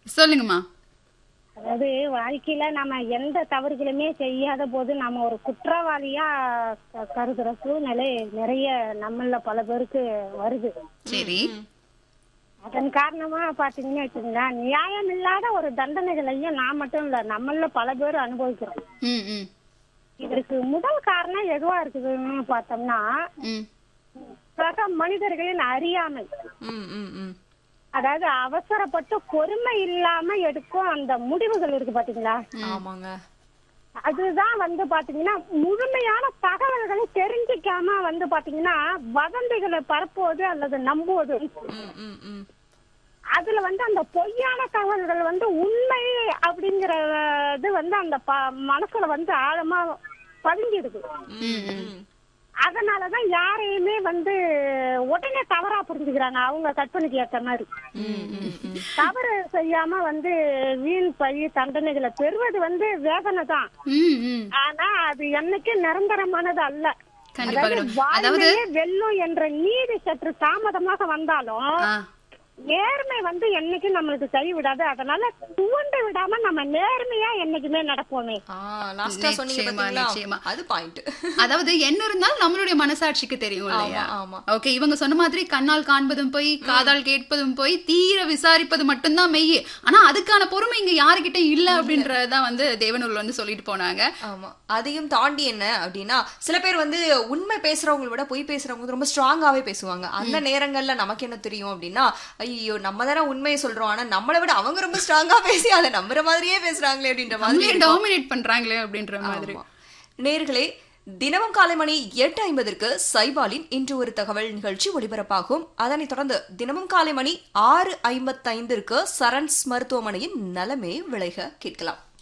சொல்லுங்கம்மா அதாவது வாழ்க்கையில நம்ம எந்த தவறுகளுமே செய்யாத போது நம்ம ஒரு குற்றவாளியா க- கருதுற சூழ்நிலை நிறைய நம்மள பல பேருக்கு வருது சரி அதன் காரணமா பாத்தீங்கன்னா வச்சுங்களேன் நியாயம் இல்லாத ஒரு தண்டனைகளையும் நான் மட்டும் இல்ல நம்மள பல பேர் அனுபவிக்கிறோம் ம் ம் இதற்கு முதல் காரணம் எதுவா இருக்குதுன்னு பார்த்தோம்னா ம் சக மனிதர்களின் அறியாமை ம் ம் ம் அதாவது அவசரப்பட்டு பொறுமை இல்லாம எடுக்கும் அந்த முடிவுகள் இருக்கு பாத்தீங்களா ஆமாங்க அதுதான் வந்து பாத்தீங்கன்னா முழுமையான தகவல்களை தெரிஞ்சுக்காம வந்து பாத்தீங்கன்னா வதந்திகளை பரப்புவது அல்லது நம்புவது ம் ம் ம் அதுல வந்து அந்த பொய்யான தகவல்கள் வந்து உண்மை அப்படிங்கிற இது வந்து அந்த ப- மனசுல வந்து ஆழமா பதிஞ்சிடுது ம் ம் அதனாலதான் யாரையுமே வந்து உடனே தவறா புரிஞ்சுக்கிறாங்க அவங்க கற்பனைக்கு ஏத்த மாதிரி ம் ம் ம் தவறு செய்யாம வந்து வீண் பழி தண்டனைகளை பெறுவது வந்து வேதனை தான் ம் ம் ஆனா அது என்னைக்கு நிரந்தரமானது அல்ல கண்டிப்பா அதாவது கண்டிப்பா. அதாவது வாழ்க்கையே வெல்லும் என்ற நீதி சற்று தாமதமாக வந்தாலும் ஆ, நேர்மை வந்து என்னைக்கு நம்மளுக்கு கை விடாது அதனால துவண்டு விடாம நம்ம நேர்மையா என்னைக்குமே நடப்போமே ஆ லாஸ்டா சொன்னீங்க நிச்சயமா, பாத்தீங்களா நிச்சயமா. அது பாயிண்ட் அதாவது என்ன இருந்தாலும் நம்மளுடைய மனசாட்சிக்கு தெரியும் இல்லையா ஆமா, ஆமா. ஓகே இவங்க சொன்ன மாதிரி கண்ணால் காண்பதும் போய் காதால் கேட்பதும் போய் தீர விசாரிப்பது மட்டும்தான் மெய் ஆனா அதுக்கான பொறுமை இங்க யாருக்கிட்ட இல்ல அப்படின்றதான் வந்து தேவனூர்ல வந்து சொல்லிட்டு போனாங்க ஆமா அதையும் தாண்டி என்ன அப்படின்னா சில பேர் வந்து உண்மை பேசுறவங்களை விட பொய் பேசுறவங்க வந்து ரொம்ப ஸ்ட்ராங்காவே பேசுவாங்க அந்த நேரங்கள்ல நமக்கு என்ன தெரியும் அப்படின்னா ஐயோ நம்ம தானே உண்மையை சொல்றோம் ஆனா நம்மளை விட அவங்க ரொம்ப ஸ்ட்ராங்கா பேசி அதை நம்புற மாதிரியே பேசுறாங்களே அப்படின்ற மாதிரி நம்மளே இருக்கும். டாமினேட் பண்றாங்களே அப்படின்ற மாதிரி ஆமா. நேர்களே தினமும் காலை மணி எட்டு ஐம்பதற்கு சைபாலின் இன்று ஒரு தகவல் நிகழ்ச்சி ஒளிபரப்பாகும் அதனைத் தொடர்ந்து தினமும் காலை மணி ஆறு ஐம்பத்தைந்திற்கு சரண்ஸ் மருத்துவமனையின் நலமே விளைக கேட்கலாம்